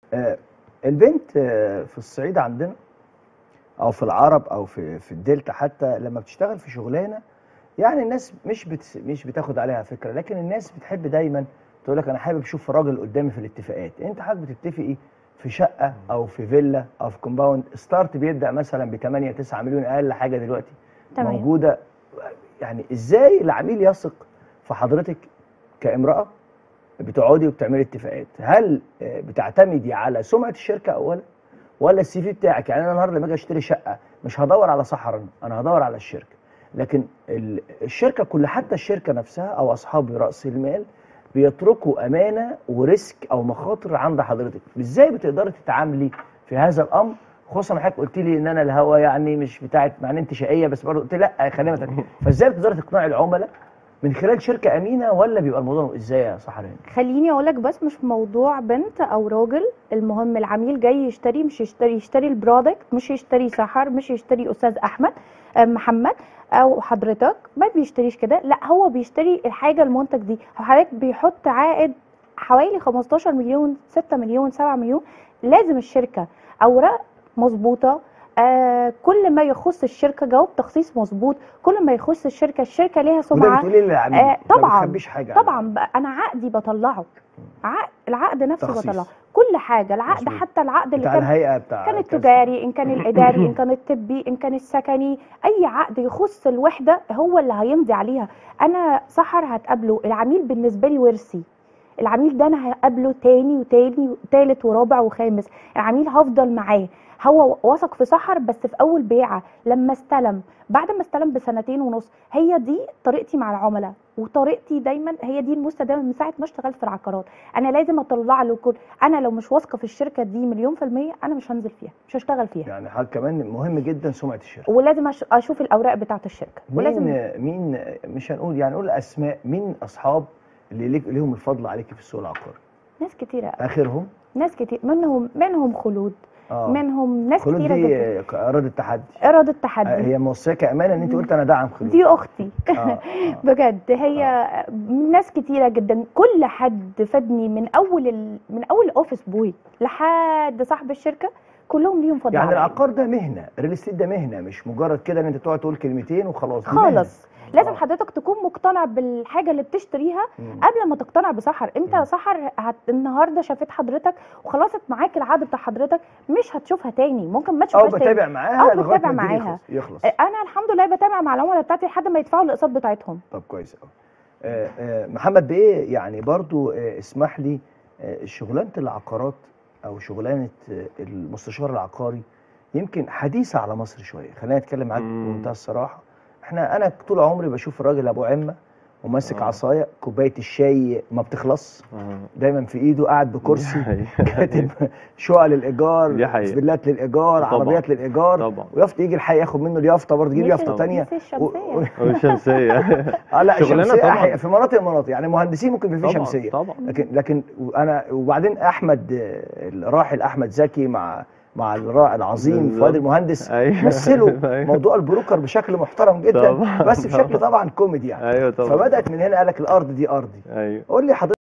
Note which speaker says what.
Speaker 1: آه، البنت آه، في الصعيد عندنا او في العرب او في في الدلتا حتى لما بتشتغل في شغلانه يعني الناس مش بت مش بتاخد عليها فكره لكن الناس بتحب دايما تقول لك انا حابب اشوف الراجل قدامي في الاتفاقات انت حضرتك بتتفقي في شقه او في فيلا او في كومباوند ستارت بيبدا مثلا ب 8 9 مليون اقل حاجه دلوقتي
Speaker 2: تمام.
Speaker 1: موجوده يعني ازاي العميل يثق في حضرتك كامراه بتقعدي وبتعملي اتفاقات هل آه، بتعتمدي على سمعه الشركه اولا ولا السي في بتاعك يعني انا النهارده لما اجي اشتري شقه مش هدور على صحراء انا هدور على الشركه لكن ال- الشركه كل حتى الشركه نفسها او اصحاب راس المال بيتركوا امانه وريسك او مخاطر عند حضرتك ازاي بتقدري تتعاملي في هذا الامر خصوصا حضرتك قلت لي ان انا الهوا يعني مش بتاعت مع ان انت شقيه بس برضه قلت لي لا خلينا مثلا فازاي بتقدري تقنعي العملاء من خلال شركه امينه ولا بيبقى الموضوع ازاي يا صحراء
Speaker 2: خليني اقول لك بس مش موضوع بنت او راجل المهم العميل جاي يشتري مش يشتري يشتري البرودكت مش يشتري سحر مش يشتري استاذ احمد آه، محمد او حضرتك ما بيشتريش كده لا هو بيشتري الحاجه المنتج دي هو حضرتك بيحط عائد حوالي 15 مليون 6 مليون 7 مليون لازم الشركه اوراق مظبوطه آه كل ما يخص الشركه جواب تخصيص مظبوط كل ما يخص الشركه الشركه ليها
Speaker 1: وده
Speaker 2: سمعه
Speaker 1: بتقولي للعميل
Speaker 2: آه،
Speaker 1: ما
Speaker 2: طبعاً،
Speaker 1: بتخبيش حاجه عنه.
Speaker 2: طبعا بقى انا عقدي بطلعه عقد العقد نفسه
Speaker 1: تخصيص.
Speaker 2: بطلعه كل حاجه العقد
Speaker 1: مظبوط.
Speaker 2: حتى العقد اللي
Speaker 1: بتاع
Speaker 2: كان
Speaker 1: الهيئه بتاع
Speaker 2: كان
Speaker 1: كذا.
Speaker 2: التجاري ان كان الاداري ان كان الطبي ان كان السكني اي عقد يخص الوحده هو اللي هيمضي عليها انا سحر هتقابله العميل بالنسبه لي ورثي العميل ده انا هقابله تاني وتاني وتالت ورابع وخامس العميل هفضل معاه هو وثق في سحر بس في اول بيعه لما استلم بعد ما استلم بسنتين ونص هي دي طريقتي مع العملاء وطريقتي دايما هي دي المستدامه من ساعه ما اشتغلت في العقارات انا لازم اطلع له كل انا لو مش واثقه في الشركه دي مليون في الميه انا مش هنزل فيها مش هشتغل فيها
Speaker 1: يعني حضرتك كمان مهم جدا سمعه الشركه
Speaker 2: ولازم أش- اشوف الاوراق بتاعه الشركه ولازم
Speaker 1: مين مين مش هنقول يعني نقول اسماء مين اصحاب اللي ليك ليهم الفضل عليكي في السوق العقاري
Speaker 2: ناس كتيره
Speaker 1: اخرهم
Speaker 2: ناس كتير منهم منهم خلود
Speaker 1: اه
Speaker 2: منهم ناس
Speaker 1: خلود
Speaker 2: كتيره
Speaker 1: دي
Speaker 2: جدا
Speaker 1: آه، اراده تحدي
Speaker 2: اراده
Speaker 1: آه،
Speaker 2: تحدي
Speaker 1: هي موثقه امانه ان انت قلت انا داعم خلود
Speaker 2: دي اختي
Speaker 1: آه، آه.
Speaker 2: بجد هي ناس كتيره جدا كل حد فادني من اول ال... من اول اوفيس بوي لحد صاحب الشركه كلهم ليهم فضل
Speaker 1: يعني
Speaker 2: عليا.
Speaker 1: العقار ده مهنه الريل استيت ده مهنه مش مجرد كده ان انت تقعد تقول كلمتين وخلاص دي مهنة.
Speaker 2: خالص لازم
Speaker 1: آه.
Speaker 2: حضرتك تكون مقتنع بالحاجه اللي بتشتريها
Speaker 1: مم.
Speaker 2: قبل ما تقتنع بسحر انت
Speaker 1: مم.
Speaker 2: يا سحر هت... النهارده شافت حضرتك وخلصت معاك العقد بتاع حضرتك مش هتشوفها تاني ممكن ما
Speaker 1: او
Speaker 2: تشوفهاش تاني
Speaker 1: بتابع معاها
Speaker 2: أو
Speaker 1: لغايه
Speaker 2: بتابع
Speaker 1: ما الدنيا
Speaker 2: معاها.
Speaker 1: يخلص, يخلص.
Speaker 2: انا الحمد لله بتابع مع العملاء بتاعتي لحد ما يدفعوا الاقساط بتاعتهم
Speaker 1: طب كويس قوي آه، آه، محمد بيه يعني برضو آه، اسمح لي آه، شغلانه العقارات او شغلانه آه، المستشار العقاري يمكن حديثه على مصر شويه خلينا نتكلم معاك
Speaker 3: مم.
Speaker 1: بمنتهى الصراحه احنا انا طول عمري بشوف الراجل ابو عمه وماسك
Speaker 3: آه.
Speaker 1: عصايه كوبايه الشاي ما بتخلص
Speaker 3: آه.
Speaker 1: دايما في ايده قاعد بكرسي
Speaker 3: دي حقيقة.
Speaker 1: كاتب شقق للايجار
Speaker 3: دي حقيقة.
Speaker 1: فيلات للايجار
Speaker 3: طبعاً.
Speaker 1: عربيات للايجار
Speaker 3: طبعا
Speaker 1: ويافط يجي الحي ياخد منه اليافطه برضه يجيب
Speaker 2: مش
Speaker 1: يافطه
Speaker 2: ال-
Speaker 1: ثانيه
Speaker 2: مش الشمسيه
Speaker 3: والشمسية
Speaker 1: اه لا
Speaker 3: شغلانة
Speaker 1: الشمسيه
Speaker 3: طبعاً.
Speaker 1: أحياء في مناطق مناطق يعني مهندسين ممكن يبقى في
Speaker 3: طبعا
Speaker 1: شمسيه
Speaker 3: طبعا
Speaker 1: لكن لكن انا وبعدين احمد آه، الراحل احمد زكي مع مع الراعي العظيم
Speaker 3: بالظبط.
Speaker 1: فؤاد المهندس
Speaker 3: أيوة.
Speaker 1: مثلوا
Speaker 3: أيوة.
Speaker 1: موضوع البروكر بشكل محترم جدا
Speaker 3: طبعاً.
Speaker 1: بس بشكل طبعا كوميدي يعني
Speaker 3: ايوه طبعا
Speaker 1: فبدات من هنا قال لك الارض دي ارضي
Speaker 3: ايوه
Speaker 1: قول لي حضرتك